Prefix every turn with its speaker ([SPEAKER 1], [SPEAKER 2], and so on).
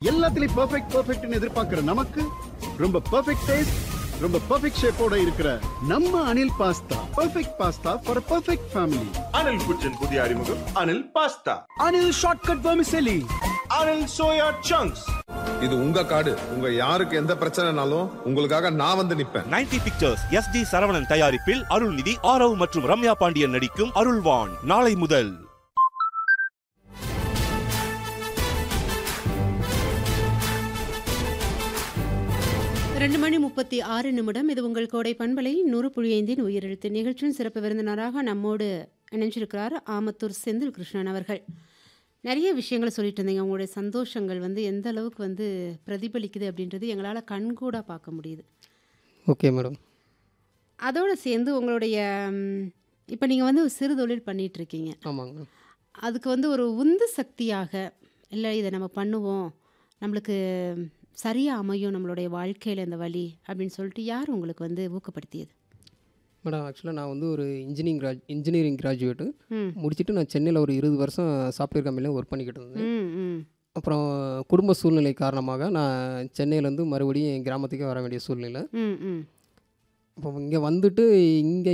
[SPEAKER 1] எல்லாத்துலயும் பெர்ஃபெக்ட் பெர்ஃபெக்ட்னு எதிர்பார்க்கிற நமக்கு ரொம்ப பெர்ஃபெக்ட் டேஸ்ட் ரொம்ப பெர்ஃபெக்ட் ஷேப்போட இருக்கிற நம்ம Anil pasta perfect pasta for perfect family
[SPEAKER 2] Anil kitchen புதிய அறிமுகம் Anil pasta
[SPEAKER 1] Anil shortcut vermicelli
[SPEAKER 2] Anil soya chunks
[SPEAKER 3] இது உங்க காடு உங்க யாருக்கு எந்த பிரச்சனைனாலும் உங்களுக்காக நான் வந்து நிப்பேன்
[SPEAKER 4] 90 பிக்சர்ஸ் எஸ் டி சரவணன் தயாரிப்பில் அருள்நிதி ஆரவ் மற்றும் ரம்யா பாண்டியன் நடிக்கும் அருள்வான் நாளை முதல்
[SPEAKER 5] ரெண்டு மணி முப்பத்தி ஆறு நிமிடம் இது உங்கள் கோடை பண்பலை நூறு புழியைந்தின் உயிரெழுத்து நிகழ்ச்சியின் சிறப்பு விருந்தினராக நம்மோடு இணைஞ்சிருக்கிறார் ஆமத்தூர் செந்தில் கிருஷ்ணன் அவர்கள் நிறைய விஷயங்களை சொல்லிட்டு இருந்தீங்க உங்களுடைய சந்தோஷங்கள் வந்து எந்த அளவுக்கு வந்து பிரதிபலிக்குது அப்படின்றது எங்களால் கண்கூடாக பார்க்க முடியுது
[SPEAKER 6] ஓகே மேடம்
[SPEAKER 5] அதோடு சேர்ந்து உங்களுடைய இப்போ நீங்கள் வந்து ஒரு சிறு தொழில் பண்ணிட்டு இருக்கீங்க
[SPEAKER 6] ஆமாங்க மேம்
[SPEAKER 5] அதுக்கு வந்து ஒரு உந்து சக்தியாக இல்லை இதை நம்ம பண்ணுவோம் நம்மளுக்கு சரியாக அமையும் நம்மளுடைய வாழ்க்கையில் இந்த வழி அப்படின்னு சொல்லிட்டு யார் உங்களுக்கு வந்து ஊக்கப்படுத்தியது
[SPEAKER 6] மேடம் ஆக்சுவலாக நான் வந்து ஒரு இன்ஜினியரிங் கிராஜ் இன்ஜினியரிங் கிராஜுவேட்டு
[SPEAKER 5] ம்
[SPEAKER 6] முடிச்சுட்டு நான் சென்னையில் ஒரு இருபது வருஷம் சாஃப்ட்வேர் கம்பெனியில் ஒர்க் பண்ணிக்கிட்டு இருந்தேன்
[SPEAKER 5] ம் ம்
[SPEAKER 6] அப்புறம் குடும்ப சூழ்நிலை காரணமாக நான் சென்னையிலேருந்து மறுபடியும் என் கிராமத்துக்கே வர வேண்டிய சூழ்நிலை
[SPEAKER 5] ம் ம்
[SPEAKER 6] அப்போ இங்கே வந்துட்டு இங்கே